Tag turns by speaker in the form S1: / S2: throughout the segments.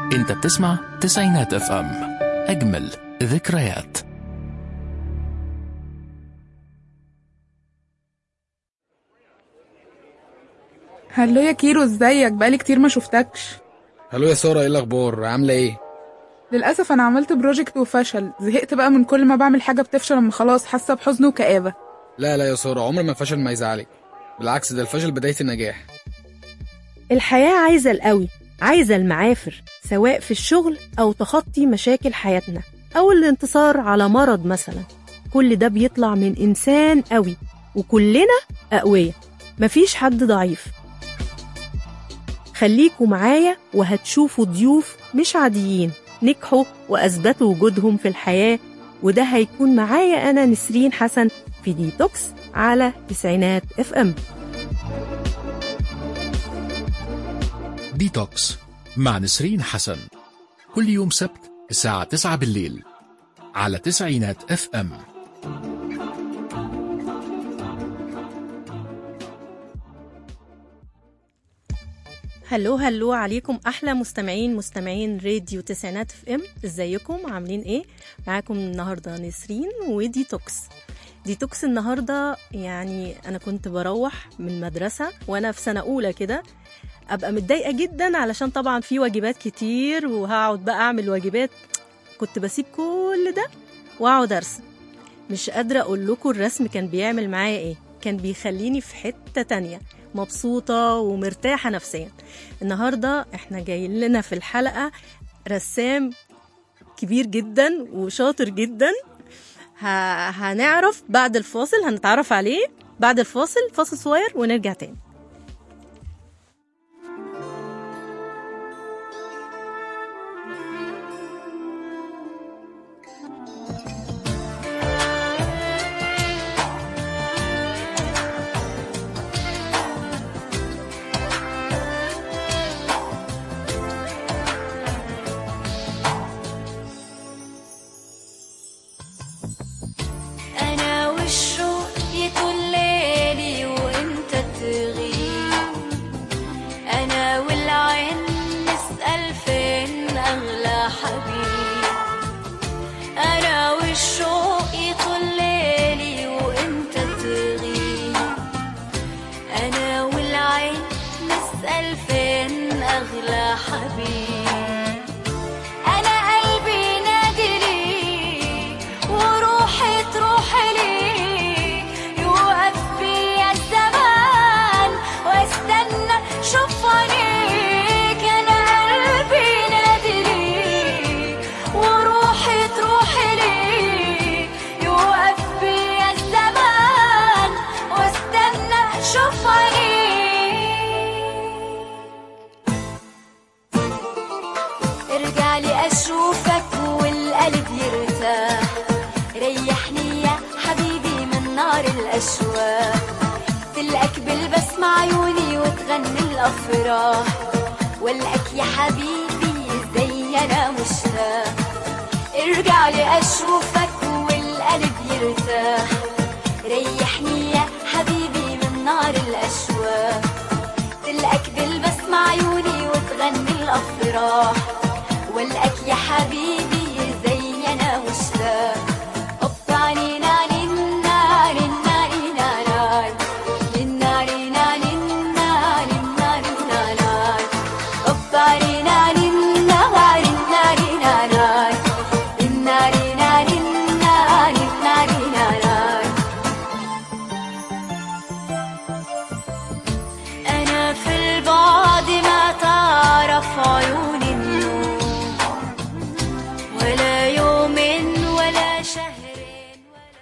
S1: انت بتسمع تسعينات اف ام اجمل ذكريات
S2: هلو يا كيرو ازيك بقالي كتير ما شفتكش
S3: هلو يا سارة ايه الاخبار عاملة ايه
S2: للاسف انا عملت بروجكت وفشل زهقت بقى من كل ما بعمل حاجه بتفشل اما خلاص حاسه بحزن وكآبه
S3: لا لا يا سارة عمر ما الفشل ما يزعلك بالعكس ده الفشل بداية النجاح
S4: الحياة عايزة القوي عايزة المعافر سواء في الشغل أو تخطي مشاكل حياتنا أو الانتصار على مرض مثلا كل ده بيطلع من إنسان قوي وكلنا أقوياء مفيش حد ضعيف خليكوا معايا وهتشوفوا ضيوف مش عاديين نجحوا وأثبتوا وجودهم في الحياة وده هيكون معايا أنا نسرين حسن في ديتوكس على تسعينات اف ام
S1: ديتوكس مع نسرين حسن كل يوم سبت الساعة 9 بالليل على تسعينات اف ام
S4: هلو هلو عليكم احلى مستمعين مستمعين راديو تسعينات اف ام ازيكم عاملين ايه معاكم النهارده نسرين وديتوكس ديتوكس النهارده يعني انا كنت بروح من مدرسه وانا في سنه اولى كده ابقى متضايقه جدا علشان طبعا في واجبات كتير وهقعد بقى اعمل واجبات كنت بسيب كل ده واقعد ارسم مش قادره اقول لكم الرسم كان بيعمل معايا ايه كان بيخليني في حته تانية مبسوطة ومرتاحة نفسيا النهاردة احنا جايين لنا في الحلقة رسام كبير جدا وشاطر جدا ه... هنعرف بعد الفاصل هنتعرف عليه بعد الفاصل فاصل صغير ونرجع تاني
S5: أنا والشوق يطول ليلي وأنت تغيب أنا والعين نسأل فين أغلى حبيب أنا والشوق يطول ليلي وأنت تغيب أنا والعين نسأل فين أغلى حبيب أنا قلبي نادي ليك وروحي تروح ليك يوقف بيا الزمان واستنى شوف عينيك أنا قلبي نادي ليك وروحي تروح ليك يوقف بيا الزمان واستنى شوف عينيك ارجع لي اشوفك والقلب يرتاح ريحني يا حبيبي من نار الاشواق تلقاك بالبسمة عيوني وتغني الافراح والقاك يا حبيبي زي انا مشتاق ارجع لي اشوفك والقلب يرتاح ريحني يا حبيبي من نار الاشواق تلقاك بالبسمة عيوني وتغني الأفراح والقاك يا حبيبي زي أنا مشتاق قطعني ناني ناني ناني ناني ناني ناني ناني ناني ناني قطعني ناني ناني ناني ناني ناني ناني ناني ناني ناني أنا في البعد ما تعرف عيوني النور ولا يوم ولا شهرين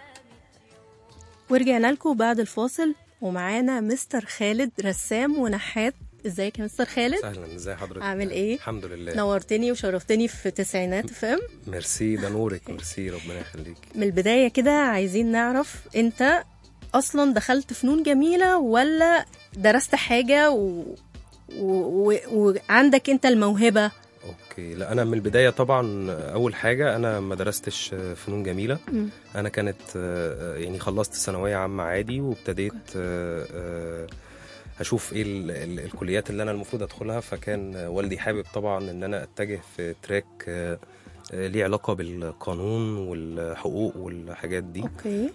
S4: ورجعنا لكم بعد الفاصل ومعانا مستر خالد رسام ونحات ازيك يا مستر خالد
S6: اهلا ازي حضرتك
S4: عامل ايه
S6: الحمد لله
S4: نورتني وشرفتني في تسعينات فم
S6: ميرسي ده نورك ميرسي ربنا يخليك
S4: من البداية كده عايزين نعرف انت اصلا دخلت فنون جميلة ولا درست حاجة و... و... و... وعندك انت الموهبة
S6: اوكي لا انا من البدايه طبعا اول حاجه انا ما درستش فنون جميله
S4: مم.
S6: انا كانت آه، يعني خلصت ثانويه عامه عادي وابتديت آه، آه، هشوف ايه ال ال الكليات اللي انا المفروض ادخلها فكان آه، والدي حابب طبعا ان انا اتجه في تراك آه، آه، ليه علاقه بالقانون والحقوق والحاجات دي
S4: اوكي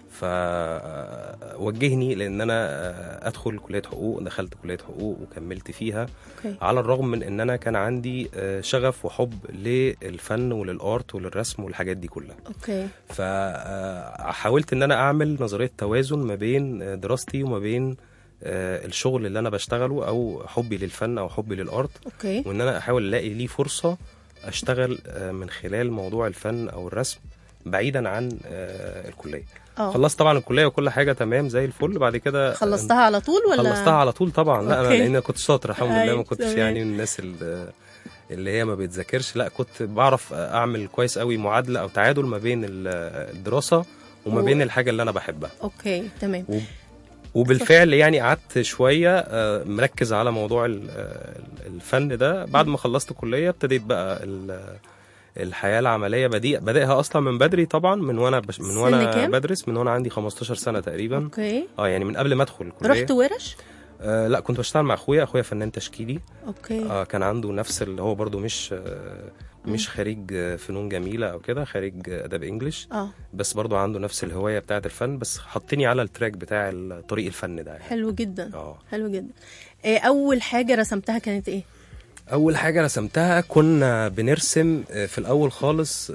S6: فوجهني لان انا آه، ادخل كليه حقوق دخلت كليه حقوق وكملت فيها
S4: اوكي
S6: على الرغم من ان انا كان عندي آه، شغف وحب للفن وللارت وللرسم والحاجات دي كلها
S4: اوكي
S6: فحاولت ان انا اعمل نظريه توازن ما بين آه، دراستي وما بين آه، الشغل اللي انا بشتغله او حبي للفن او حبي للارت
S4: اوكي
S6: وان انا احاول الاقي ليه فرصه اشتغل آه، من خلال موضوع الفن او الرسم بعيدا عن آه، الكليه
S4: اه
S6: خلصت طبعا الكليه وكل حاجه تمام زي الفل بعد كده
S4: خلصتها على طول ولا
S6: خلصتها على طول طبعا لا انا
S4: أوكي.
S6: لان أنا كنت شاطر الحمد لله
S4: أيوة،
S6: ما كنتش
S4: تمام.
S6: يعني من الناس اللي اللي هي ما بتذاكرش لا كنت بعرف اعمل كويس قوي معادله او تعادل ما بين ال- الدراسه وما
S4: و-
S6: بين الحاجه اللي انا بحبها
S4: اوكي تمام
S6: وبالفعل يعني قعدت شويه آه، مركز على موضوع ال- آه، الفن ده بعد ما خلصت الكليه ابتديت بقى ال- الحياه العمليه بدي بدأها اصلا من بدري طبعا من وانا بش من
S4: سن
S6: وانا
S4: كام؟
S6: بدرس من وانا عندي 15 سنه تقريبا
S4: اوكي
S6: اه يعني من قبل ما ادخل الكليه
S4: رحت ورش
S6: آه لا كنت بشتغل مع اخويا اخويا فنان تشكيلي
S4: اوكي
S6: آه كان عنده نفس اللي هو برضو مش آه مش خريج آه، فنون جميله او كده خريج آه، اداب انجلش
S4: اه
S6: بس برضو عنده نفس الهوايه بتاعه الفن بس حطني على التراك بتاع ال- طريق الفن ده يعني.
S4: حلو جدا
S6: اه
S4: حلو جدا إيه اول حاجه رسمتها كانت ايه
S6: اول حاجه رسمتها كنا بنرسم آه، في الاول خالص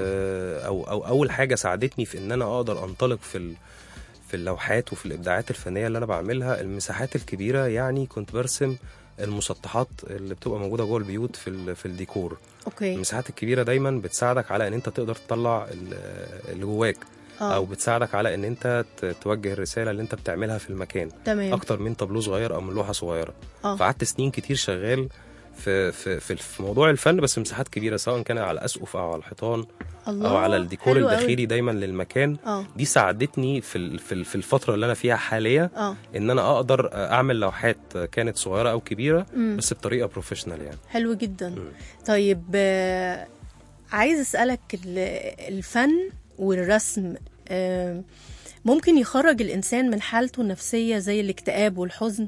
S6: آه، او او اول حاجه ساعدتني في ان انا اقدر انطلق في ال- في اللوحات وفي الابداعات الفنيه اللي انا بعملها المساحات الكبيره يعني كنت برسم المسطحات اللي بتبقى موجوده جوه البيوت في ال- في الديكور
S4: اوكي
S6: المساحات الكبيره دايما بتساعدك على ان انت تقدر تطلع ال- اللي جواك
S4: اه
S6: او بتساعدك على ان انت ت- توجه الرساله اللي انت بتعملها في المكان
S4: تمام
S6: اكتر من طابلو صغير او من لوحه صغيره
S4: اه
S6: فقعدت سنين كتير شغال في في في, في موضوع الفن بس مساحات كبيره سواء كان على الاسقف او على الحيطان
S4: الله
S6: او على الديكور
S4: حلو قوي.
S6: الداخلي دايما للمكان
S4: اه
S6: دي ساعدتني في ال- في ال- في الفتره اللي انا فيها حاليا
S4: اه
S6: ان انا اقدر اعمل لوحات كانت صغيره او كبيره
S4: مم.
S6: بس بطريقه بروفيشنال يعني
S4: حلو جدا
S6: مم.
S4: طيب آه، عايز اسالك ال- الفن والرسم آه، ممكن يخرج الانسان من حالته النفسيه زي الاكتئاب والحزن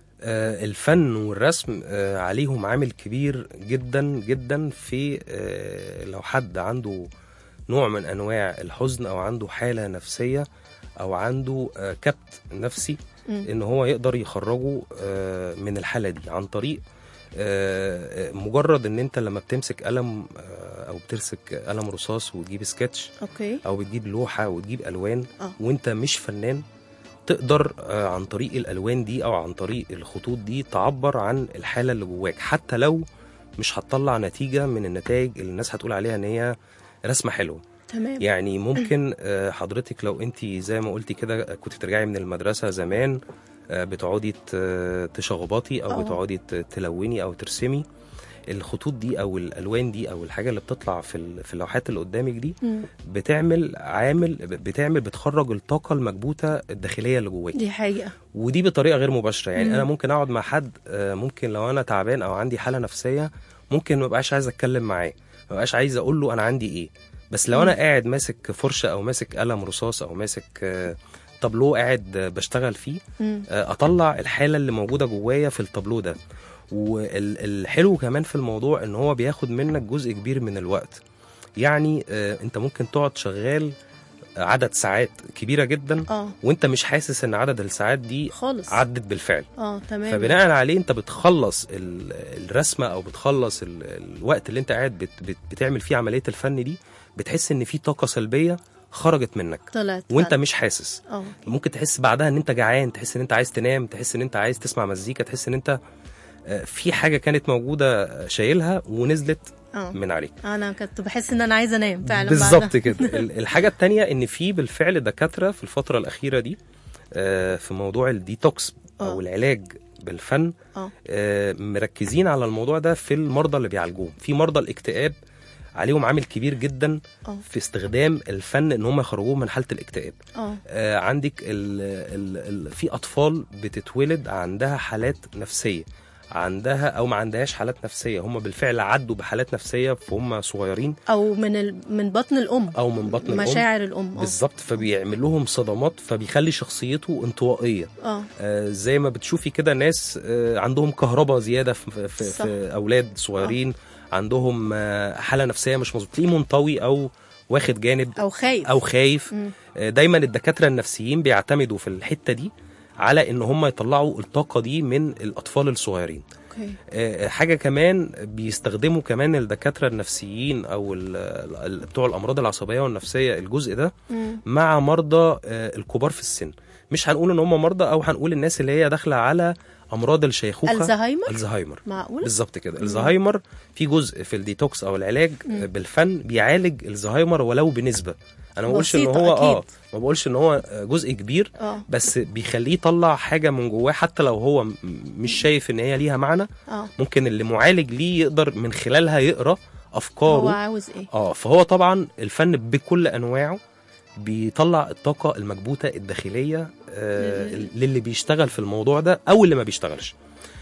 S6: آه، الفن والرسم آه، عليهم عامل كبير جدا جدا في آه، لو حد عنده نوع من انواع الحزن او عنده حاله نفسيه او عنده آه، كبت نفسي
S4: مم.
S6: ان هو يقدر يخرجه آه، من الحاله دي عن طريق آه، آه، مجرد ان انت لما بتمسك قلم آه، او بتمسك قلم رصاص وتجيب سكتش
S4: اوكي
S6: او بتجيب لوحه وتجيب الوان
S4: اه
S6: وانت مش فنان تقدر آه، عن طريق الالوان دي او عن طريق الخطوط دي تعبر عن الحاله اللي جواك حتى لو مش هتطلع نتيجه من النتائج اللي الناس هتقول عليها ان هي رسمه حلوه
S4: تمام
S6: يعني ممكن آه، حضرتك لو انت زي ما قلتي كده كنت بترجعي من المدرسه زمان آه، بتقعدي ت- تشخبطي
S4: اه.
S6: او بتقعدي ت- تلوني او ترسمي الخطوط دي او الالوان دي او الحاجه اللي بتطلع في ال- في اللوحات اللي قدامك دي
S4: مم.
S6: بتعمل عامل بتعمل بتخرج الطاقه المكبوته الداخليه اللي جواك
S4: دي حقيقه
S6: ودي بطريقه غير مباشره يعني
S4: مم.
S6: انا ممكن اقعد مع حد آه، ممكن لو انا تعبان او عندي حاله نفسيه ممكن ما بقاش عايز اتكلم معاه ما بقاش عايز اقول له انا عندي ايه بس لو انا قاعد ماسك فرشه او ماسك قلم رصاص او ماسك آه، طابلو قاعد آه، بشتغل فيه
S4: مم.
S6: آه، اطلع الحاله اللي موجوده جوايا في الطابلو ده والحلو كمان في الموضوع ان هو بياخد منك جزء كبير من الوقت يعني آه، انت ممكن تقعد شغال عدد ساعات كبيره جدا
S4: اه
S6: وانت مش حاسس ان عدد الساعات دي
S4: خالص
S6: عدت بالفعل
S4: اه تمام
S6: فبناء عليه انت بتخلص ال- الرسمه او بتخلص ال- الوقت اللي انت قاعد بت بت بتعمل فيه عمليه الفن دي بتحس ان في طاقه سلبيه خرجت منك
S4: طلعت
S6: وانت
S4: فعلا.
S6: مش حاسس
S4: اه
S6: ممكن تحس بعدها ان انت جعان تحس ان انت عايز تنام تحس ان انت عايز تسمع مزيكا تحس ان انت آه، في حاجه كانت موجوده آه، شايلها ونزلت
S4: اه
S6: من عليك
S4: انا كنت بحس ان انا عايزه انام فعلا
S6: بالظبط
S4: بعدها.
S6: كده ال- الحاجه التانية ان في بالفعل دكاتره في الفتره الاخيره دي آه، في موضوع الديتوكس
S4: آه.
S6: او العلاج بالفن
S4: اه
S6: آه، مركزين على الموضوع ده في المرضى اللي بيعالجوهم في مرضى الاكتئاب عليهم عامل كبير جدا
S4: اه
S6: في استخدام الفن ان هم يخرجوهم من حاله الاكتئاب
S4: اه
S6: آه، عندك ال ال ال في اطفال بتتولد عندها حالات نفسيه عندها او ما عندهاش حالات نفسيه هم بالفعل عدوا بحالات نفسيه وهم صغيرين
S4: او من ال... من بطن الام
S6: او من بطن الام
S4: مشاعر الام اه
S6: بالظبط فبيعمل لهم صدمات فبيخلي شخصيته انطوائيه
S4: اه
S6: آه زي ما بتشوفي كده ناس آه عندهم كهرباء زياده في, في,
S4: صح.
S6: في اولاد صغيرين عندهم آه حاله نفسيه مش مظبوطه تلاقيه منطوي او واخد جانب
S4: او خايف
S6: او خايف
S4: مم.
S6: آه، دايما الدكاتره النفسيين بيعتمدوا في الحته دي على ان هم يطلعوا الطاقه دي من الاطفال الصغيرين
S4: اوكي
S6: آه، حاجه كمان بيستخدموا كمان الدكاتره النفسيين او ال- ال- بتوع الامراض العصبيه والنفسيه الجزء ده
S4: مم.
S6: مع مرضى آه، الكبار في السن مش هنقول ان هم مرضى او هنقول الناس اللي هي داخله على امراض الشيخوخه
S4: الزهايمر
S6: الزهايمر
S4: معقول
S6: بالظبط كده الزهايمر في جزء في الديتوكس او العلاج آه، بالفن بيعالج الزهايمر ولو بنسبه انا ما بقولش ان
S4: بسيطة
S6: هو اه
S4: أكيد.
S6: ما بقولش ان هو آه، جزء كبير
S4: اه
S6: بس بيخليه يطلع حاجه من جواه حتى لو هو م- مش شايف ان هي ليها معنى
S4: اه
S6: ممكن اللي معالج ليه يقدر من خلالها يقرا
S4: هو
S6: افكاره
S4: عاوز ايه
S6: اه فهو طبعا الفن بكل انواعه بيطلع الطاقه المكبوته الداخليه آه
S4: لل-
S6: للي بيشتغل في الموضوع ده او اللي ما بيشتغلش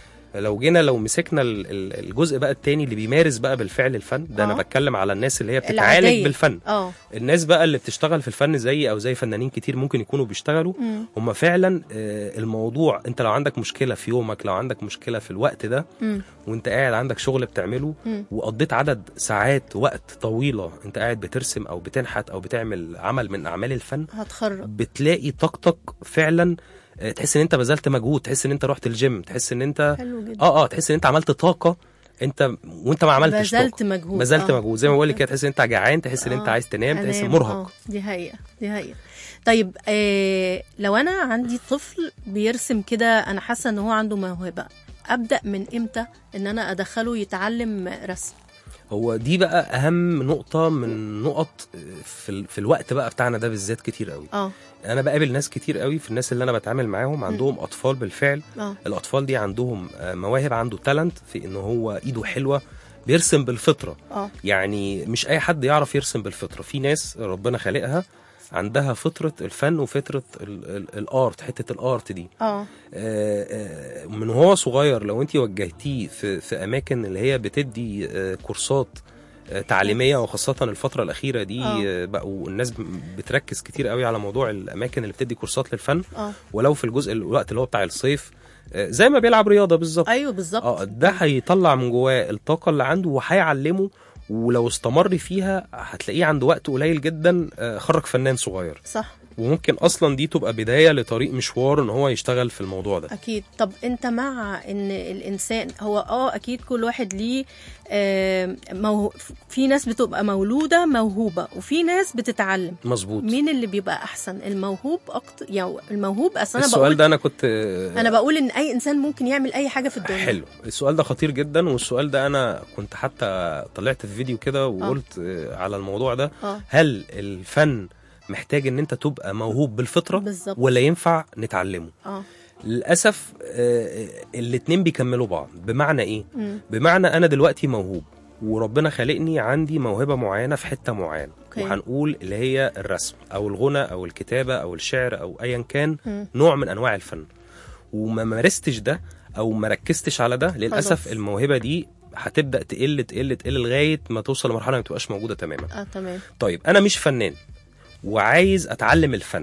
S6: لو جينا لو مسكنا ال- ال- الجزء بقى التاني اللي بيمارس بقى بالفعل الفن ده انا
S4: آه.
S6: بتكلم على الناس اللي هي بتتعالج
S4: العادية.
S6: بالفن
S4: اه
S6: الناس بقى اللي بتشتغل في الفن زي او زي فنانين كتير ممكن يكونوا بيشتغلوا
S4: مم.
S6: هم فعلا آه، الموضوع انت لو عندك مشكله في يومك لو عندك مشكله في الوقت ده
S4: مم.
S6: وانت قاعد عندك شغل بتعمله
S4: مم.
S6: وقضيت عدد ساعات وقت طويله انت قاعد بترسم او بتنحت او بتعمل عمل من اعمال الفن
S4: هتخرج
S6: بتلاقي طاقتك فعلا آه، تحس ان انت بذلت مجهود تحس ان انت رحت الجيم تحس ان انت
S4: حلو جدا
S6: اه اه تحس ان انت عملت طاقه انت وانت ما عملتش
S4: بذلت
S6: طاقه
S4: مجهود
S6: بذلت
S4: آه.
S6: مجهود زي ما بقول لك كده تحس ان انت جعان تحس ان انت
S4: آه.
S6: عايز تنام تحس
S4: أنام.
S6: مرهق
S4: آه. دي حقيقة دي حقيقة طيب آه لو انا عندي طفل بيرسم كده انا حاسه ان هو عنده موهبه ابدا من امتى ان انا ادخله يتعلم رسم
S6: هو دي بقى اهم نقطه من نقط في, ال... في الوقت بقى بتاعنا ده بالذات كتير قوي
S4: اه
S6: انا بقابل ناس كتير قوي في الناس اللي انا بتعامل معاهم عندهم اطفال بالفعل
S4: اه
S6: الاطفال دي عندهم آه، مواهب عنده تالنت في ان هو ايده حلوه بيرسم بالفطره
S4: اه
S6: يعني مش اي حد يعرف يرسم بالفطره في ناس ربنا خالقها عندها فطره الفن وفطره ال- ال- الارت حته الارت دي
S4: اه
S6: آه، آه، من هو صغير لو انت وجهتيه في في اماكن اللي هي بتدي آه، كورسات آه، تعليميه وخاصه الفتره الاخيره دي
S4: آه.
S6: آه، بقوا الناس ب- بتركز كتير قوي على موضوع الاماكن اللي بتدي كورسات للفن
S4: اه
S6: ولو في الجزء الوقت اللي هو بتاع الصيف آه، زي ما بيلعب رياضه بالظبط
S4: ايوه بالظبط
S6: اه ده هيطلع من جواه الطاقه اللي عنده وهيعلمه ولو استمر فيها هتلاقيه عنده وقت قليل جدا آه، خرج فنان صغير
S4: صح
S6: وممكن اصلا دي تبقى بدايه لطريق مشوار ان هو يشتغل في الموضوع ده
S4: اكيد طب انت مع ان الانسان هو اه اكيد كل واحد ليه آه، موهو في ناس بتبقى مولوده موهوبه وفي ناس بتتعلم
S6: مظبوط
S4: مين اللي بيبقى احسن الموهوب اكتر يعني الموهوب اصل انا
S6: السؤال
S4: بقول
S6: ده انا كنت آه،
S4: انا بقول ان اي انسان ممكن يعمل اي حاجه في الدنيا
S6: حلو السؤال ده خطير جدا والسؤال ده انا كنت حتى طلعت في فيديو كده وقلت آه، على الموضوع ده
S4: اه
S6: هل الفن محتاج ان انت تبقى موهوب بالفطره
S4: بالظبط.
S6: ولا ينفع نتعلمه
S4: اه
S6: للاسف آه، الاتنين بيكملوا بعض بمعنى ايه
S4: مم.
S6: بمعنى انا دلوقتي موهوب وربنا خلقني عندي موهبه معينه في حته معينه
S4: أوكي.
S6: وهنقول اللي هي الرسم او الغنى او الكتابه او الشعر او ايا كان
S4: مم.
S6: نوع من انواع الفن وما مارستش ده او ما ركزتش على ده للاسف
S4: خلاص.
S6: الموهبه دي هتبدا تقل تقل تقل لغايه ما توصل لمرحله ما تبقاش موجوده تماما
S4: اه تمام
S6: طيب انا مش فنان وعايز اتعلم الفن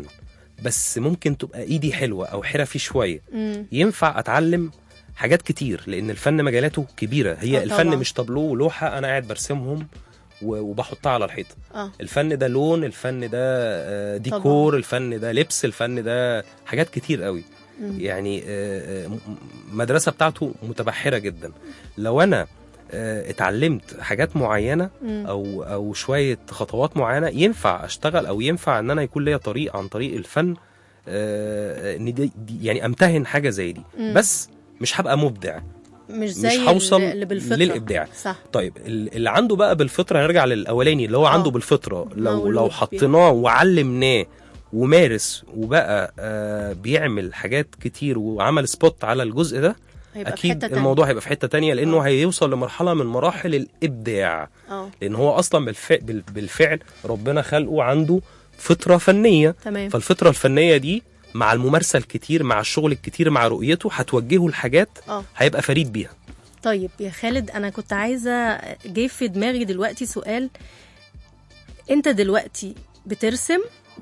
S6: بس ممكن تبقى ايدي حلوه او حرفي شويه
S4: مم.
S6: ينفع اتعلم حاجات كتير لان الفن مجالاته كبيره هي
S4: آه
S6: الفن
S4: طبعاً.
S6: مش طابلوه ولوحه انا قاعد برسمهم و- وبحطها على الحيطه
S4: اه
S6: الفن ده لون الفن ده آه، ديكور الفن ده لبس الفن ده حاجات كتير قوي
S4: مم.
S6: يعني آه، آه، م- مدرسه بتاعته متبحره جدا لو انا آه، اتعلمت حاجات معينه
S4: مم.
S6: او او شويه خطوات معينه ينفع اشتغل او ينفع ان انا يكون ليا طريق عن طريق الفن آه، ان دي دي- يعني امتهن حاجه زي دي
S4: مم.
S6: بس مش هبقى مبدع
S4: مش زي
S6: هوصل
S4: اللي بالفطره
S6: للإبداع.
S4: صح
S6: طيب ال- اللي عنده بقى بالفطره هنرجع للاولاني اللي هو
S4: آه.
S6: عنده بالفطره لو
S4: مولود
S6: لو
S4: بيه.
S6: حطيناه وعلمناه ومارس وبقى آه بيعمل حاجات كتير وعمل سبوت على الجزء ده
S4: هيبقى في
S6: اكيد
S4: حتة تانية.
S6: الموضوع هيبقى في حته تانية لانه
S4: آه.
S6: هيوصل لمرحله من مراحل الابداع
S4: اه
S6: لان هو اصلا بالفعل, بالفعل ربنا خلقه عنده فطره فنيه
S4: تمام
S6: فالفطره الفنيه دي مع الممارسه الكتير مع الشغل الكتير مع رؤيته هتوجهه لحاجات
S4: اه
S6: هيبقى فريد بيها
S4: طيب يا خالد انا كنت عايزه جه في دماغي دلوقتي سؤال انت دلوقتي بترسم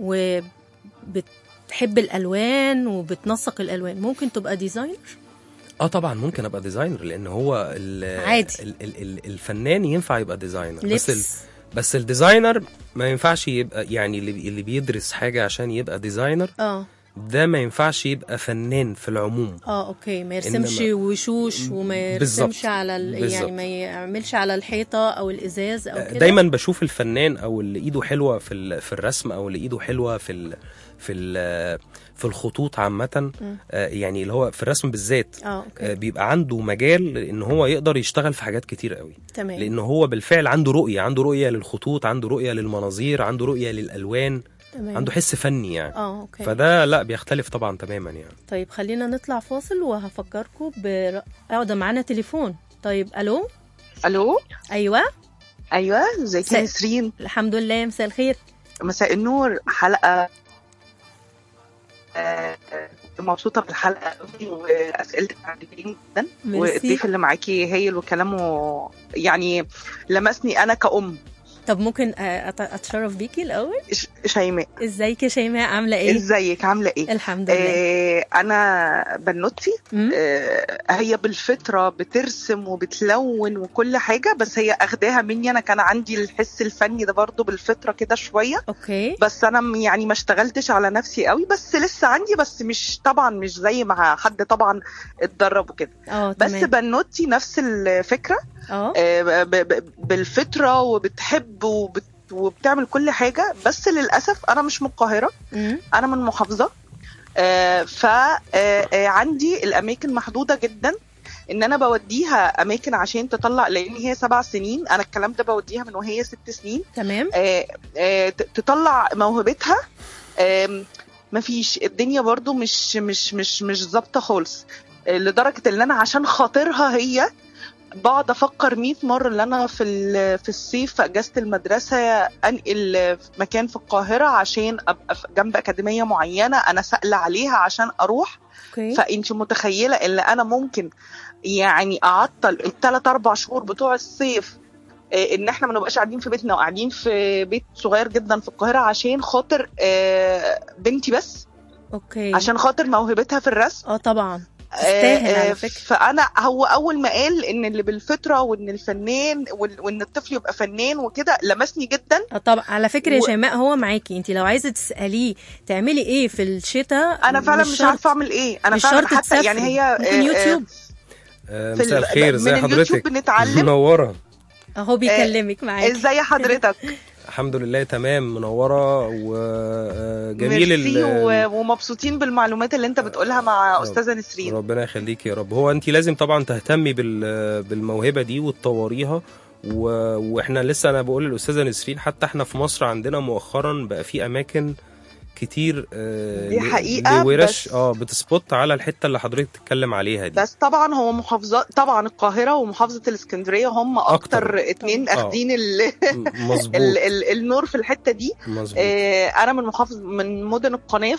S4: وبتحب الالوان وبتنسق الالوان ممكن تبقى ديزاينر
S6: اه طبعا ممكن ابقى ديزاينر لان هو ال
S4: عادي.
S6: ال ال ال الفنان ينفع يبقى ديزاينر بس ال
S4: لبس
S6: بس الديزاينر ما ينفعش يبقى يعني اللي اللي بيدرس حاجه عشان يبقى ديزاينر
S4: اه
S6: ده ما ينفعش يبقى فنان في العموم
S4: اه اوكي ما يرسمش
S6: إنما-
S4: وشوش وما
S6: بالظبط.
S4: يرسمش على ال... يعني
S6: بالظبط.
S4: ما يعملش على الحيطه او الازاز او كده
S6: دايما بشوف الفنان او اللي ايده حلوه في ال- في الرسم او اللي ايده حلوه في ال في ال في الخطوط عامه آه، يعني اللي هو في الرسم بالذات
S4: اه
S6: آه،
S4: اوكي
S6: بيبقى عنده مجال ان هو يقدر يشتغل في حاجات كتير قوي
S4: تمام
S6: لان هو بالفعل عنده رؤيه عنده رؤيه للخطوط عنده رؤيه للمناظير عنده رؤيه للالوان
S4: تمام
S6: عنده حس فني يعني
S4: اه اوكي
S6: فده لا بيختلف طبعا تماما يعني
S4: طيب خلينا نطلع فاصل وهفكركم ب اه ده معانا تليفون طيب الو
S7: الو
S4: ايوه
S7: ايوه ازيك
S4: س-
S7: يا نسرين
S4: الحمد لله مساء الخير
S7: مساء النور حلقه آه، مبسوطه بالحلقه قوي واسئلتك عجبتني جدا
S4: ميرسي.
S7: والضيف اللي معاكي هايل وكلامه يعني لمسني انا كأم
S4: طب ممكن آه، أت- اتشرف بيكي الاول
S7: ش- شيماء
S4: ازيك يا شيماء عامله ايه
S7: ازيك عامله ايه
S4: الحمد لله
S7: آه انا بنوتي
S4: مم؟
S7: آه هي بالفطره بترسم وبتلون وكل حاجه بس هي اخداها مني انا كان عندي الحس الفني ده برضو بالفطره كده شويه
S4: اوكي
S7: بس انا م- يعني ما اشتغلتش على نفسي قوي بس لسه عندي بس مش طبعا مش زي ما حد طبعا اتدرب وكده
S4: اه
S7: بس
S4: تمام
S7: بنوتي نفس الفكره
S4: اه
S7: آه، ب- ب- بالفطره وبتحب وبت وبتعمل كل حاجه بس للاسف انا مش من القاهره
S4: مم.
S7: انا من محافظه فعندي الاماكن محدوده جدا ان انا بوديها اماكن عشان تطلع لان هي سبع سنين انا الكلام ده بوديها من وهي ست سنين
S4: تمام
S7: آه، آه، ت- تطلع موهبتها آم، مفيش الدنيا برضو مش مش مش مش ظابطه خالص آه، لدرجه ان انا عشان خاطرها هي بقعد افكر 100 مره ان انا في ال- في الصيف في اجازه المدرسه انقل في مكان في القاهره عشان ابقى في- جنب اكاديميه معينه انا سائله عليها عشان اروح
S4: اوكي
S7: فانت متخيله ان انا ممكن يعني اعطل الثلاث اربع شهور بتوع الصيف آه، ان احنا ما نبقاش قاعدين في بيتنا وقاعدين في بيت صغير جدا في القاهره عشان خاطر آه، بنتي بس
S4: اوكي
S7: عشان خاطر موهبتها في الرسم
S4: اه طبعا
S7: آه،
S4: تستاهل
S7: آه،
S4: على فكره
S7: فانا هو اول ما قال ان اللي بالفطره وان الفنان وال- وان الطفل يبقى فنان وكده لمسني جدا
S4: اه طبعا على فكره يا
S7: و-
S4: شيماء هو معاكي انت لو عايزه تساليه تعملي ايه في الشتاء
S7: انا فعلا مش
S4: شرط.
S7: عارفه اعمل ايه انا
S4: مش
S7: فعلا
S4: شرط
S7: حتى
S4: تسافري.
S7: يعني هي
S4: ممكن
S7: آه، آه،
S4: يوتيوب
S6: آه،
S7: في
S6: مساء
S7: ال-
S6: الخير
S7: من
S6: ازي
S7: اليوتيوب
S6: حضرتك
S7: بنتعلم
S6: منوره
S4: اهو بيكلمك معاكي
S7: ازاي حضرتك
S6: الحمد لله تمام منوره وجميل
S7: ميرسي و- ومبسوطين بالمعلومات اللي انت بتقولها مع
S6: رب-
S7: استاذه نسرين
S6: ربنا يخليك يا رب هو انت لازم طبعا تهتمي بال- بالموهبه دي وتطوريها و... واحنا لسه انا بقول للاستاذه نسرين حتى احنا في مصر عندنا مؤخرا بقى في اماكن كتير آه،
S7: دي
S6: ل-
S7: حقيقة،
S6: لورش
S7: بس-
S6: اه بتسبوت على الحته اللي حضرتك بتتكلم عليها دي
S7: بس طبعا هو محافظات طبعا القاهره ومحافظه الاسكندريه هم اكتر,
S6: أكتر.
S7: اتنين
S6: آه.
S7: اخدين ال...
S6: م- مظبوط
S7: ال... ال... النور في الحته دي
S6: مظبوط
S7: آه انا من محافظ من مدن القناه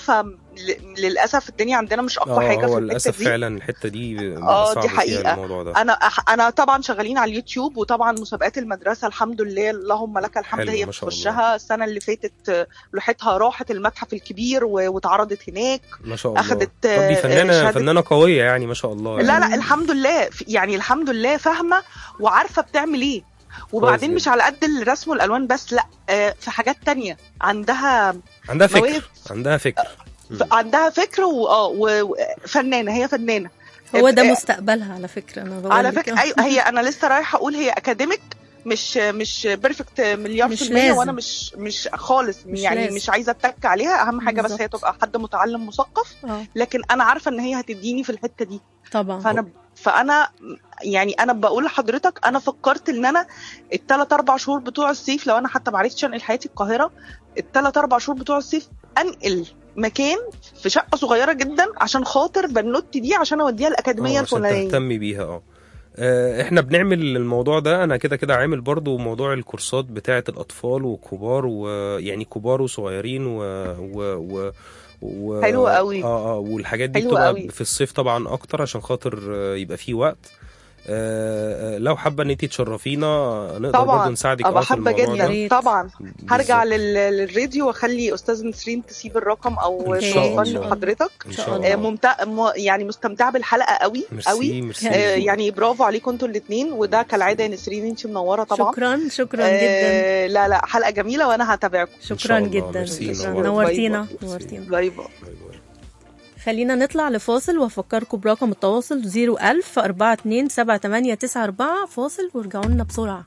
S7: فللاسف الدنيا عندنا مش اقوى
S6: اه
S7: حاجه
S6: هو
S7: في
S6: للاسف
S7: الحته دي
S6: فعلا الحته دي بقى
S7: آه،
S6: صعب
S7: دي
S6: فيها
S7: حقيقة.
S6: الموضوع ده
S7: انا أح... انا طبعا شغالين على اليوتيوب وطبعا مسابقات المدرسه الحمد لله اللهم لك الحمد
S6: حلو،
S7: هي
S6: ما شاء الله.
S7: بتخشها السنه اللي فاتت آه، لوحتها راحت المتحف الكبير و... واتعرضت هناك
S6: ما شاء الله
S7: أخدت،
S6: طب دي
S7: آه،
S6: فنانه
S7: شهادة-
S6: فنانه قويه يعني ما شاء الله
S7: لا لا الحمد لله ف- يعني الحمد لله فاهمه وعارفه بتعمل ايه وبعدين
S6: جدا.
S7: مش على قد الرسم والالوان بس لا آه، في حاجات تانية عندها
S6: عندها
S7: مواهب.
S6: فكر عندها فكر مم.
S7: ف- عندها فكر واه وفنانه هي فنانه
S4: هو ده
S7: آه،
S4: مستقبلها على فكره انا بقول
S7: على
S4: لك.
S7: فكره ايوه هي انا لسه رايحه اقول هي اكاديميك مش مش بيرفكت مليار
S4: مش
S7: في المية
S4: لازم.
S7: وانا مش مش خالص
S4: مش
S7: يعني
S4: لازم.
S7: مش عايزه اتك عليها اهم حاجه بس هي
S4: بالظبط.
S7: تبقى حد متعلم مثقف
S4: اه
S7: لكن انا عارفه ان هي هتديني في الحته دي
S4: طبعا
S7: فانا فانا يعني انا بقول لحضرتك انا فكرت ان انا الثلاث اربع شهور بتوع الصيف لو انا حتى ما عرفتش انقل حياتي القاهره الثلاث اربع شهور بتوع الصيف انقل مكان في شقه صغيره جدا عشان خاطر بنوتي دي عشان اوديها الاكاديميه
S6: آه، عشان
S7: الفلانيه
S6: تهتمي بيها اه آه، احنا بنعمل الموضوع ده انا كده كده عامل برضو موضوع الكورسات بتاعه الاطفال والكبار ويعني كبار وصغيرين و... و... و... و...
S7: حلو قوي.
S6: اه اه والحاجات دي
S7: حلو
S6: بتبقى
S7: قوي.
S6: في الصيف طبعا اكتر عشان خاطر آه، يبقى فيه وقت آه، آه، لو حابه ان انت تشرفينا نقدر
S7: طبعا
S6: برضه نساعدك
S7: ابقى
S6: اه في
S7: حابه
S6: الموضوع
S7: جدا
S6: ده
S4: ريت.
S7: طبعا هرجع
S6: بالظبط.
S7: لل... للراديو واخلي استاذ نسرين تسيب الرقم او
S6: إن شاء
S7: توصلني
S6: الله.
S7: لحضرتك
S6: ان
S4: شاء
S6: شاء
S4: الله.
S7: آه،
S6: الله
S7: ممتع... م... يعني مستمتعه بالحلقه قوي قوي
S6: ميرسي ميرسي
S7: آه، يعني برافو عليكم انتوا الاثنين وده كالعاده يا نسرين انت منوره طبعا
S4: شكرا شكرا جدا
S7: آه، لا لا حلقه جميله وانا هتابعكم
S6: شاء
S4: شكرا
S6: الله.
S4: جدا
S6: ميرسي،
S4: شكرا
S6: نورتي.
S4: نورتينا
S7: باي
S6: باي.
S4: نورتينا
S7: باي باي
S6: باي باي.
S4: خلينا نطلع لفاصل وافكركم برقم التواصل 01000 42 7894 فاصل وارجعوا لنا بسرعه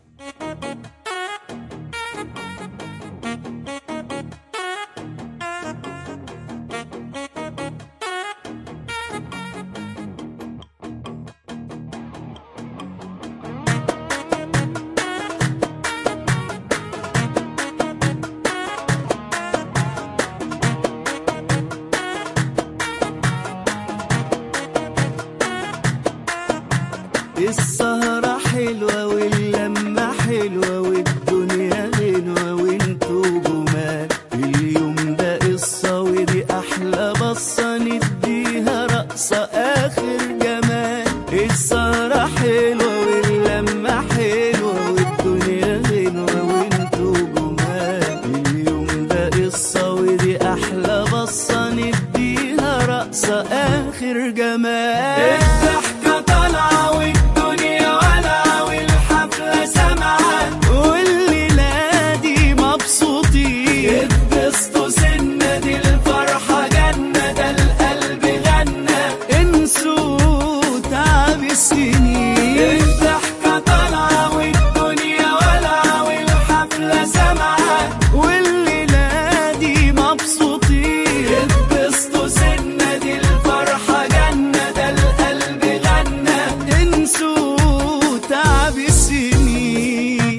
S8: السهرة حلوة واللمة حلوة والدنيا غنوة وانتوا جمال اليوم ده قصة ودي أحلى بصة نديها رقصة آخر جمال السهرة حلوة واللمة حلوة والدنيا غنوة وانتوا جمال اليوم ده قصة ودي أحلى بصة نديها رقصة آخر جمال الضحكة طالعة والدنيا والعة والحفلة سامعة والليلة دي مبسوطين اتبسطوا سنة دي الفرحة جنة ده القلب غنى انسوا تعب السنين الضحكة طالعة والدنيا والعة والحفلة سامعة والليلة دي مبسوطين اتبسطوا سنة دي الفرحة جنة ده القلب غنى انسوا تعب السنين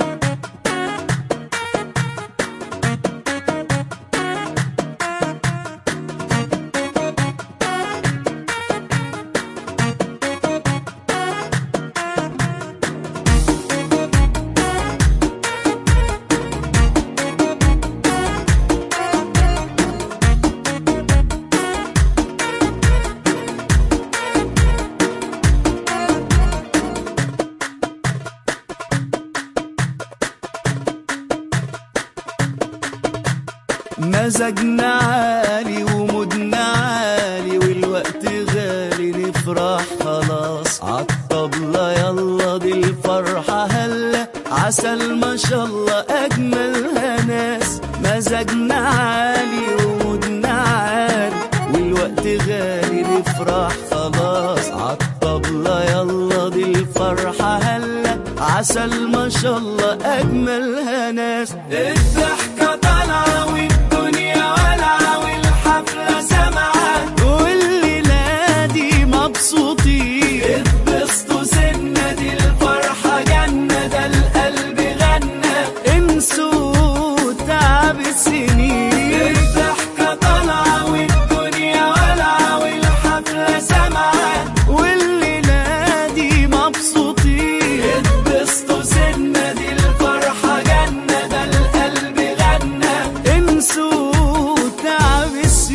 S8: مزاجنا عالي ومودنا عالي والوقت غالي نفرح خلاص عالطبلة يلا دي الفرحة هلا عسل ما شاء الله أجملها ناس مزاجنا عالي ومودنا عالي والوقت غالي نفرح خلاص عالطبلة يلا دي الفرحة هلا عسل ما شاء الله أجملها ناس الضحكة طالعة والدنيا والعة والحفلة سامعة والليلة دي مبسوطين اتبسطوا سنة دي الفرحة جنة ده القلب غنى انسوا تعب السنين الضحكة طالعة والدنيا والعة والحفلة سامعة والليلة دي مبسوطين اتبسطوا سنة دي الفرحة جنة ده القلب غنى انسوا تعب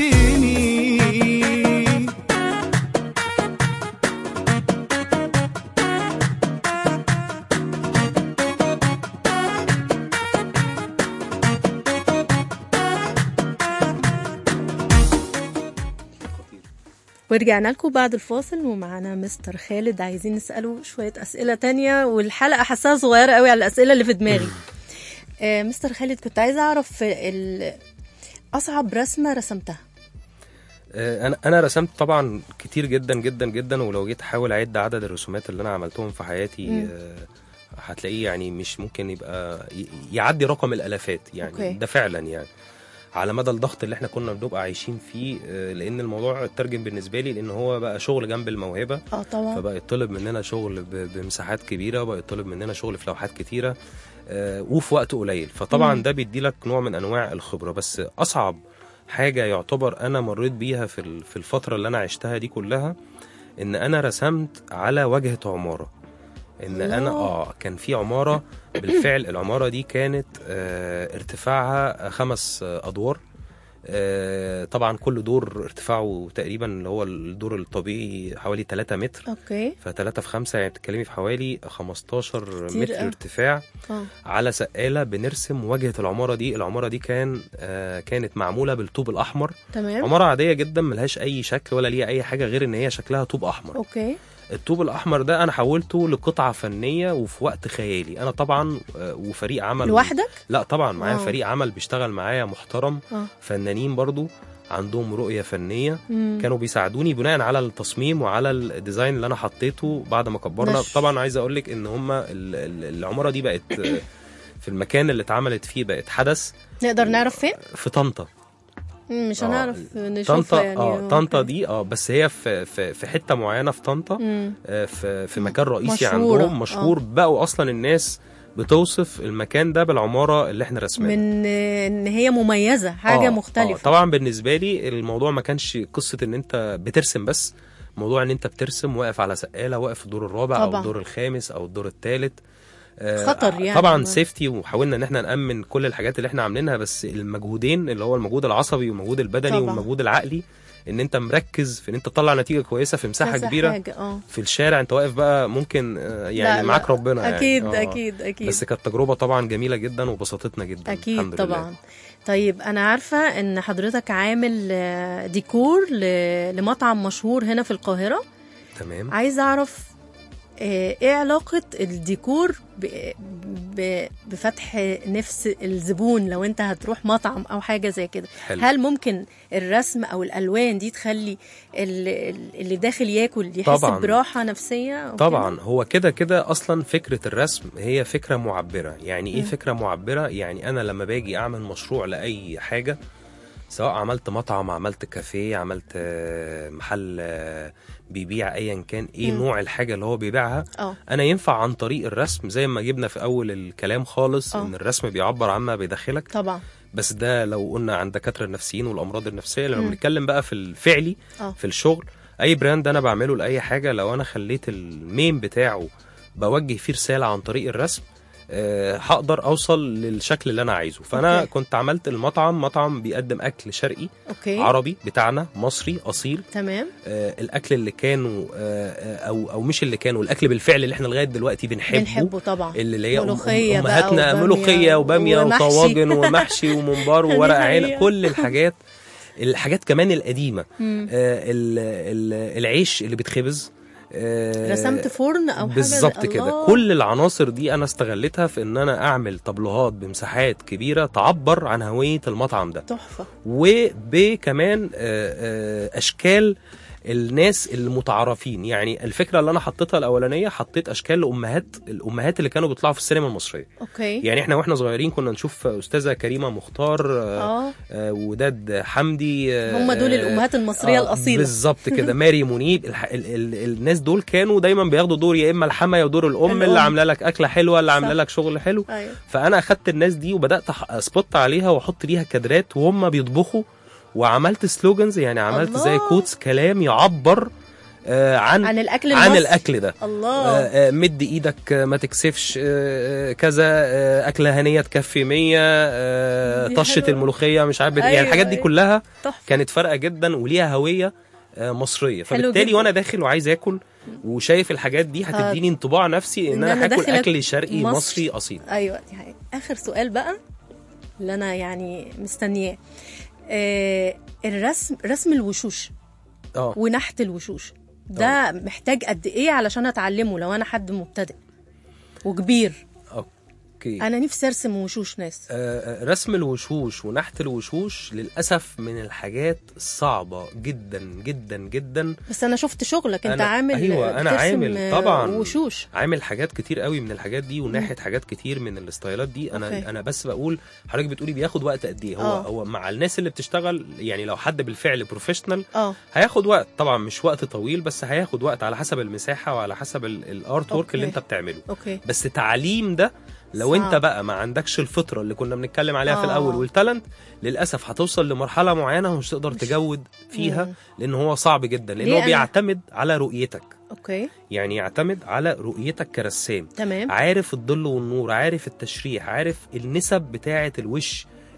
S8: السنين
S4: ورجعنا لكم بعد الفاصل ومعانا مستر خالد عايزين نسأله شوية أسئلة تانية والحلقة حاساها صغيرة قوي على الأسئلة اللي في دماغي آه مستر خالد كنت عايزة أعرف ال- أصعب رسمة رسمتها
S6: آه، انا انا رسمت طبعا كتير جدا جدا جدا ولو جيت احاول اعد عدد الرسومات اللي انا عملتهم في حياتي
S4: مم.
S6: آه، هتلاقيه يعني مش ممكن يبقى ي- يعدي رقم الالافات يعني
S4: أوكي.
S6: ده فعلا يعني على مدى الضغط اللي احنا كنا بنبقى عايشين فيه آه، لان الموضوع اترجم بالنسبه لي لان هو بقى شغل جنب الموهبه
S4: اه طبعا
S6: فبقى يطلب مننا شغل ب- بمساحات كبيره وبقى يطلب مننا شغل في لوحات كتيره آه، وفي وقت قليل فطبعا
S4: مم.
S6: ده بيدي لك نوع من انواع الخبره بس اصعب حاجه يعتبر انا مريت بيها في ال- في الفتره اللي انا عشتها دي كلها ان انا رسمت على واجهه عماره ان
S4: الله.
S6: انا اه كان في عماره بالفعل العماره دي كانت آه ارتفاعها خمس آه ادوار آه، طبعا كل دور ارتفاعه تقريبا اللي هو الدور الطبيعي حوالي 3 متر
S4: اوكي
S6: ف3 في 5 يعني بتتكلمي في حوالي 15
S4: كتير
S6: متر
S4: أوي.
S6: ارتفاع
S4: اه
S6: على سقاله بنرسم واجهه العماره دي العماره دي كان آه، كانت معموله بالطوب الاحمر
S4: تمام
S6: عماره عاديه جدا ملهاش اي شكل ولا ليها اي حاجه غير ان هي شكلها طوب احمر
S4: اوكي
S6: الطوب الاحمر ده انا حولته لقطعه فنيه وفي وقت خيالي انا طبعا آه، وفريق عمل
S4: لوحدك
S6: لا طبعا معايا
S4: آه.
S6: فريق عمل بيشتغل معايا محترم
S4: اه
S6: فنانين برضو عندهم رؤيه فنيه
S4: مم.
S6: كانوا بيساعدوني بناء على التصميم وعلى الديزاين اللي انا حطيته بعد ما كبرنا
S4: نش.
S6: طبعا عايز اقول لك ان هم العماره دي بقت آه، في المكان اللي اتعملت فيه بقت حدث
S4: نقدر نعرف فين
S6: في طنطا
S4: مم، مش
S6: آه،
S4: هنعرف نشوفها
S6: طنطا
S4: يعني
S6: اه طنطا
S4: أوكي.
S6: دي اه بس هي في في, في حته معينه في طنطا
S4: مم.
S6: آه، في في مكان رئيسي
S4: مشهورة،
S6: عندهم مشهور بقوا اصلا الناس بتوصف المكان ده بالعماره اللي احنا رسمناها
S4: من آه، ان هي مميزه حاجه
S6: آه،
S4: مختلفه
S6: آه. طبعا بالنسبه لي الموضوع ما كانش قصه ان انت بترسم بس موضوع ان انت بترسم واقف على سقاله واقف في الدور الرابع او
S4: طبعاً.
S6: الدور الخامس او الدور الثالث
S4: خطر يعني.
S6: طبعا سيفتي وحاولنا ان احنا نامن كل الحاجات اللي احنا عاملينها بس المجهودين اللي هو المجهود العصبي والمجهود البدني
S4: طبعاً.
S6: والمجهود العقلي ان انت مركز في ان انت تطلع نتيجه كويسه في مساحه
S4: كذا
S6: كبيره
S4: حاجة. اه
S6: في الشارع انت واقف بقى ممكن آه،
S4: لا،
S6: يعني
S4: لا.
S6: معاك ربنا
S4: اكيد
S6: يعني. آه.
S4: اكيد اكيد
S6: بس كانت تجربه طبعا جميله جدا وبسطتنا جدا
S4: اكيد
S6: الحمد
S4: طبعا
S6: لله.
S4: طيب انا عارفه ان حضرتك عامل آه، ديكور ل- لمطعم مشهور هنا في القاهره
S6: تمام
S4: عايزه اعرف آه، ايه علاقه الديكور ب... ب... بفتح نفس الزبون لو انت هتروح مطعم او حاجه زي كده
S6: حلو.
S4: هل ممكن الرسم او الالوان دي تخلي ال- اللي داخل ياكل يحس
S6: طبعاً.
S4: براحه نفسيه أو
S6: طبعا هو كده كده اصلا فكره الرسم هي فكره معبره يعني ايه
S4: مم.
S6: فكره معبره يعني انا لما باجي اعمل مشروع لاي حاجه سواء عملت مطعم عملت كافيه عملت آه، محل آه، بيبيع ايا كان ايه
S4: مم.
S6: نوع الحاجه اللي هو بيبيعها
S4: اه
S6: انا ينفع عن طريق الرسم زي ما جبنا في اول الكلام خالص
S4: آه.
S6: ان الرسم بيعبر عما بيداخلك
S4: طبعا
S6: بس ده لو قلنا عن دكاتره النفسيين والامراض النفسيه لما
S4: مم.
S6: بنتكلم بقى في الفعلي
S4: اه
S6: في الشغل اي براند انا بعمله لاي حاجه لو انا خليت المين بتاعه بوجه فيه رساله عن طريق الرسم آه، هقدر اوصل للشكل اللي انا عايزه فانا
S4: أوكي.
S6: كنت عملت المطعم مطعم بيقدم اكل شرقي
S4: اوكي
S6: عربي بتاعنا مصري اصيل
S4: تمام
S6: آه، الاكل اللي كانوا آه، آه، او او مش اللي كانوا الاكل بالفعل اللي احنا لغايه دلوقتي بنحبه
S4: بنحبه طبعا
S6: اللي هي أم-
S4: ملوخية بقى
S6: امهاتنا
S4: وبامية
S6: ملوخيه وباميه
S4: ومحشي.
S6: وطواجن ومحشي وممبار
S4: دي
S6: وورق عنب
S4: حقيقة.
S6: كل الحاجات الحاجات كمان القديمه
S4: مم.
S6: آه، ال- ال- العيش اللي بيتخبز آه،
S4: رسمت فرن او حاجه
S6: بالظبط كده
S4: الله.
S6: كل العناصر دي انا استغلتها في ان انا اعمل طابلوهات بمساحات كبيره تعبر عن هويه المطعم ده
S4: تحفه
S6: وبكمان اشكال الناس المتعارفين يعني الفكره اللي انا حطيتها الاولانيه حطيت اشكال لامهات الامهات اللي كانوا بيطلعوا في السينما المصريه
S4: اوكي
S6: يعني احنا واحنا صغيرين كنا نشوف استاذه كريمه مختار آه،
S4: اه
S6: آه، وداد حمدي آه،
S4: هم دول
S6: آه،
S4: الامهات المصريه
S6: آه،
S4: الاصيله
S6: بالظبط كده ماري منيب الح... ال... ال... الناس دول كانوا دايما بياخدوا دور يا اما الحما يا دور الام,
S4: الأم.
S6: اللي عامله لك اكله حلوه اللي عامله
S4: صح.
S6: لك شغل حلو
S4: ايوه
S6: فانا اخدت الناس دي وبدات أح- اسبوت عليها واحط ليها كادرات وهم بيطبخوا وعملت سلوجنز يعني عملت
S4: الله.
S6: زي كوتس كلام يعبر آه عن
S4: عن الاكل
S6: عن
S4: المصري.
S6: الاكل ده
S4: الله
S6: آه، آه، مد ايدك آه، ما تكسفش آه، آه، كذا آه، اكله هنيه تكفي 100 آه،
S4: دي
S6: طشه
S4: حلوة.
S6: الملوخيه مش عارف
S4: أيوة،
S6: يعني الحاجات دي
S4: أيوة.
S6: كلها
S4: تحفه
S6: كانت فارقه جدا وليها هويه آه، مصريه
S4: حلو
S6: فبالتالي
S4: جدا.
S6: وانا داخل وعايز اكل وشايف الحاجات دي هتديني انطباع نفسي ان
S4: إن
S6: انا
S4: أنا
S6: هاكل
S4: داخل
S6: اكل شرقي
S4: مصر.
S6: مصري اصيل
S4: ايوه دي حقيقة. اخر سؤال بقى اللي انا يعني مستنياه آه الرسم رسم الوشوش
S6: اه
S4: ونحت الوشوش ده محتاج قد ايه علشان اتعلمه لو انا حد مبتدئ وكبير
S6: اوكي
S4: انا نفسي ارسم وشوش ناس
S6: آه، آه، رسم الوشوش ونحت الوشوش للاسف من الحاجات الصعبه جدا جدا جدا
S4: بس انا شفت شغلك انت
S6: أنا-
S4: عامل
S6: أيوة، أنا
S4: بترسم،
S6: عامل،
S4: آه،
S6: طبعاً.
S4: وشوش
S6: عامل حاجات كتير قوي من الحاجات دي وناحيه حاجات كتير من الستايلات دي انا
S4: أوكي.
S6: انا بس بقول حضرتك بتقولي بياخد وقت قد ايه هو
S4: آه.
S6: هو مع الناس اللي بتشتغل يعني لو حد بالفعل بروفيشنال
S4: اه
S6: هياخد وقت طبعا مش وقت طويل بس هياخد وقت على حسب المساحه وعلى حسب الارت ورك اللي
S4: أوكي.
S6: انت بتعمله
S4: اوكي
S6: بس تعليم ده لو
S4: صعب.
S6: انت بقى ما عندكش الفطره اللي كنا بنتكلم عليها في
S4: آه.
S6: الاول والتالنت للاسف هتوصل لمرحله معينه ومش تقدر
S4: مش-
S6: تجود فيها
S4: مم.
S6: لان هو صعب جدا لان
S4: ليه
S6: هو
S4: أنا-
S6: بيعتمد على رؤيتك
S4: اوكي
S6: يعني يعتمد على رؤيتك كرسام
S4: تمام
S6: عارف الظل والنور عارف التشريح عارف النسب بتاعه الوش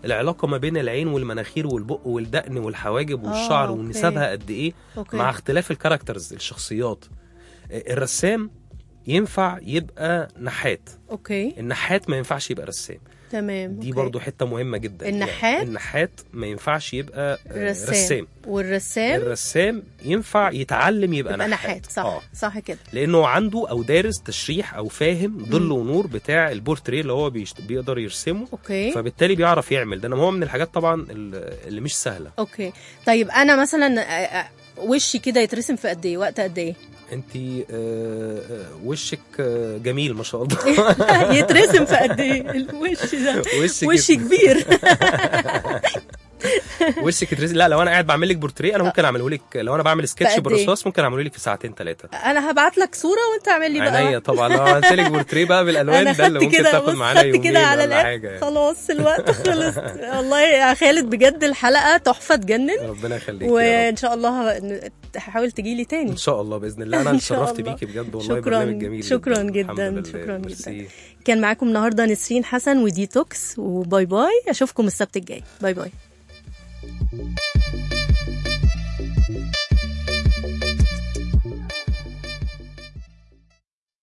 S6: العلاقه ما بين العين والمناخير والبق والدقن والحواجب والشعر
S4: أوكي.
S6: ونسبها قد ايه
S4: اوكي
S6: مع اختلاف الكاركترز الشخصيات آه، الرسام ينفع يبقى نحات
S4: اوكي
S6: النحات ما ينفعش يبقى رسام
S4: تمام
S6: دي
S4: أوكي.
S6: برضو حته مهمه جدا
S4: النحات؟
S6: يعني النحات ما ينفعش يبقى آه،
S4: رسام.
S6: رسام
S4: والرسام
S6: الرسام ينفع يتعلم يبقى,
S4: يبقى
S6: نحات,
S4: نحات صح
S6: آه.
S4: صح كده
S6: لانه عنده او دارس تشريح او فاهم ظل ونور بتاع البورتريه اللي هو بيشت... بيقدر يرسمه
S4: اوكي
S6: فبالتالي بيعرف يعمل ده إنما هو من الحاجات طبعا ال- اللي مش سهله
S4: اوكي طيب انا مثلا آه، آه، وشي كده يترسم في قد ايه وقت قد ايه
S6: انت آه، آه، وشك آه، جميل ما شاء الله
S4: يترسم في قد ايه الوش ده
S6: وشك
S4: وشي كبير
S6: وشك يترسم لا لو انا قاعد بعمل لك بورتريه انا ممكن اعمله لك لو انا بعمل
S4: في
S6: سكتش
S4: قد إيه؟
S6: بالرصاص ممكن اعمله لك في ساعتين ثلاثه
S4: انا هبعت لك صوره وانت اعمل لي بقى
S6: عينيا طبعا لو عملت لك بورتريه بقى بالالوان
S4: انا
S6: ده اللي
S4: خدت
S6: ممكن
S4: كده
S6: تاخد
S4: بص
S6: معانا
S4: خدت
S6: يومين
S4: كده على
S6: ولا
S4: الآخر.
S6: حاجه يعني.
S4: خلاص الوقت خلص والله يا خالد بجد الحلقه تحفه تجنن
S6: ربنا يخليك يا رب.
S4: وان شاء الله ه- تحاول تجي لي تاني
S6: ان شاء الله باذن الله انا
S4: إن شاء
S6: اتشرفت
S4: الله.
S6: بيكي بجد والله
S4: شكراً.
S6: برنامج جميل
S4: شكراً
S6: الحمد
S4: جداً.
S6: لله.
S4: شكراً
S6: ميرسي.
S4: كان معاكم النهارده نسرين حسن وديتوكس وباي باي اشوفكم السبت الجاي باي باي